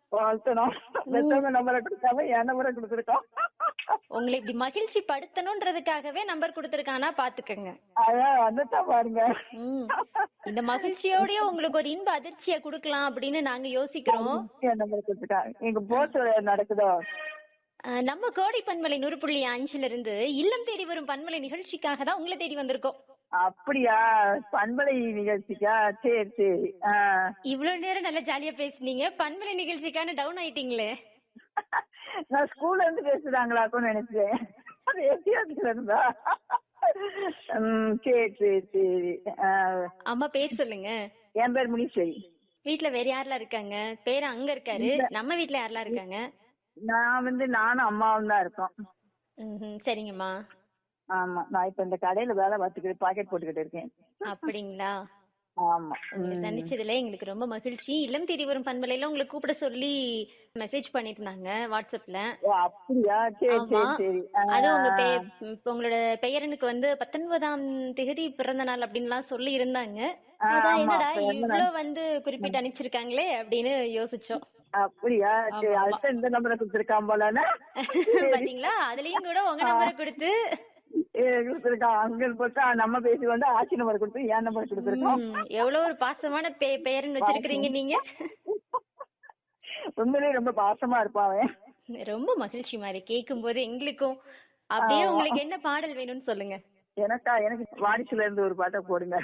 வாழ்த்தணும் பெற்றவங்க நம்பரை கொடுக்காம என் நம்பரை கொடுத்துருக்கோம் உங்களை இப்படி மகிழ்ச்சி படுத்தணுன்றதுக்காகவே நம்பர் கொடுத்துருக்கானா பாத்துக்கங்க அதான் வந்துட்டா பாருங்க ம். இந்த மகிழ்ச்சியோடய உங்களுக்கு ஒரு இன்ப அதிர்ச்சியை கொடுக்கலாம் அப்படின்னு நாங்க யோசிக்கிறோம் என் நம்பரை கொடுத்துட்டாங்க எங்க போர்ஸ் நடக்குதோ அஹ், நம்ம கோடை பண்பலை நூறு புள்ளி அஞ்சுல இருந்து இல்லம் தேடி வரும் பண்பலை நிகழ்ச்சிக்காக தான் உங்களை தேடி வந்திருக்கோம் அப்படியா பண்பலை நிகழ்ச்சிக்கா சரி சரி ஆ. இவ்வளவு நேரம் நல்லா ஜாலியா பேசுனீங்க பண்பலை நிகழ்ச்சிக்கான டவுன் ஆயிட்டீங்களே நான் ஸ்கூல்ல இருந்து பேசுறாங்களாக்கும்னு நினைச்சேன் அது எத்தியாவதுல இருந்தா ம், சரி சரி சரி ஆ. அம்மா பேர் சொல்லுங்க என் பேர் முனீஸ்வரி வீட்ல வேற யாரெல்லாம் இருக்காங்க பேரு அங்க இருக்காரு நம்ம வீட்ல யாரெல்லாம் இருக்காங்க நான் வந்து நானும் அம்மாவும் தான் இருக்கோம் ம்ஹும், சரிங்கம்மா ஆமா நான் இப்ப இந்த கடையில வேலை பார்த்துக்கிட்டு பாக்கெட் போட்டுக்கிட்டு இருக்கேன் அப்படிங்களா ஆமா உங்களை ம். சந்திச்சதுல எங்களுக்கு ரொம்ப மகிழ்ச்சி இல்லம் தேடி வரும் பண்பலையில உங்களை கூப்பிட சொல்லி மெசேஜ் பண்ணிருந்தாங்க வாட்ஸ்அப்ல ஓ அப்படியா சரி ஆமா சரி சரி ஆ, அது உங்க ஆ. பெ- இப்ப உங்களோட பெயரனுக்கு வந்து பத்தொன்பதாம் தேதி பிறந்த நாள் அப்படின்லாம் சொல்லி இருந்தாங்க ஆ, அதான் ஆமா, என்னடா பிறந்த நாள். இவ்ளோ வந்து குறிப்பிட்டு அனுப்பிச்சிருக்காங்களே அப்படின்னு யோசிச்சோம் அப்படியா சரி ஆமா, ஆமா. அடுத்த இந்த நம்பரை கொடுத்துருக்கான் போலன்னு பாத்தீங்களா அதுலயும் கூட உங்க நம்பரை கொடுத்து கொடுத்துருக்கான் அங்க போட்டா நம்ம பேசி வந்து ஆட்சி நம்பர் கொடுத்து என் நம்பர் கொடுத்துருக்கோம் ம், எவ்வளவு ஒரு பாசமான பெ- பெயர்னு வச்சிருக்கிறீங்க நீங்க உண்மையிலேயே ரொம்ப பாசமா இருப்பான் அவன் ரொம்ப மகிழ்ச்சி மாதிரி கேட்கும் போது எங்களுக்கும் அப்படியே ஆமா. உங்களுக்கு என்ன பாடல் வேணும்னு சொல்லுங்க எனக்கா எனக்கு வாரிசுல இருந்து ஒரு பாட்டை போடுங்க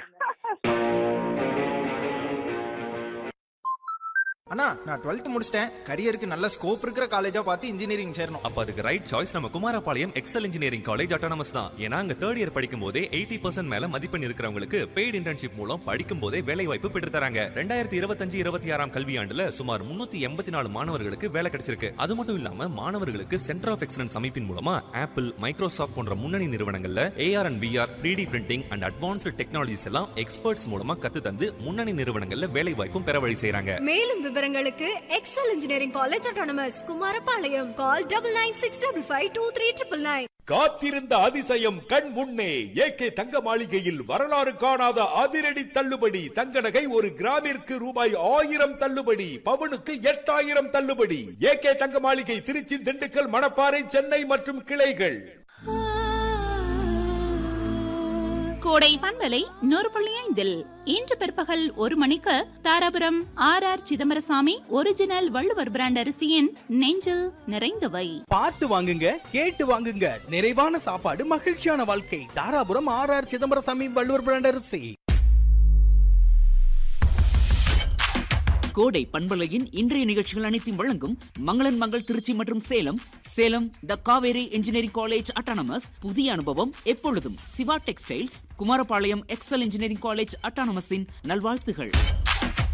அண்ணா நான் டுவெல்த் முடிச்சிட்டேன் கரியருக்கு நல்ல ஸ்கோப் இருக்கிற காலேஜா பார்த்து இன்ஜினியரிங் சேரணும் அப்ப அதுக்கு ரைட் சாய்ஸ் நம்ம Kumarapalayam Excel engineering college autonomous தான் ஏன்னா அங்க தேர்ட் இயர் படிக்கும் போதே எயிட்டி பர்சன்ட் மேல மதிப்பெண் இருக்கிறவங்களுக்கு பெய்ட் இன்டர்ன்ஷிப் மூலம் படிக்கும் போதே வேலை வாய்ப்பு பெற்று தராங்க ரெண்டாயிரத்தி இருபத்தஞ்சு இருபத்தி ஆறாம் கல்வியாண்டுல சுமார் முன்னூத்தி எண்பத்தி நாலு மாணவர்களுக்கு வேலை கிடைச்சிருக்கு அது மட்டும் இல்லாம மாணவர்களுக்கு சென்டர் ஆஃப் எக்ஸலன்ஸ் அமைப்பின் மூலமா ஆப்பிள் மைக்ரோசாஃப்ட் போன்ற முன்னணி நிறுவனங்கள்ல AR and VR three D printing and advanced technologies எல்லாம் எக்ஸ்பர்ட்ஸ் மூலமா கத்து தந்து முன்னணி நிறுவனங்கள்ல வேலை வாய்ப்பும் பெற வழி செய்றாங்க மேலும் விவரங்களுக்கு Excel engineering college autonomous Kumarapalayam call double nine six double five two three triple nine காத்திருந்த அதிசயம் கண் முன்னே ஏகே தங்க மாளிகையில் வரலாறு காணாத அதிரடி தள்ளுபடி தங்க நகை ஒரு கிராமிற்கு ரூபாய் ஆயிரம் தள்ளுபடி பவுனுக்கு எட்டாயிரம் தள்ளுபடி ஏகே தங்க மாளிகை திருச்சி திண்டுக்கல் மணப்பாறை சென்னை மற்றும் கிளைகள் கோடை பண்பலை நூறு புள்ளி ஐந்தில் இன்று பிற்பகல் ஒரு மணிக்கு Dharapuram R R Chidambarasamy original Valluvar brand அரிசியின் நெஞ்சில் நிறைந்தவை பார்த்து வாங்குங்க கேட்டு வாங்குங்க நிறைவான சாப்பாடு மகிழ்ச்சியான வாழ்க்கை Dharapuram R R Chidambarasamy Valluvar brand அரிசி கோடை பண்பலையின் இன்றைய நிகழ்ச்சிகள் அனைத்தையும் வழங்கும் மங்களன் மங்கள் திருச்சி மற்றும் Salem Salem the Kaveri engineering college autonomous புதிய அனுபவம் எப்பொழுதும் Siva textiles Kumarapalayam Excel engineering college அட்டானமஸின் நல்வாழ்த்துகள்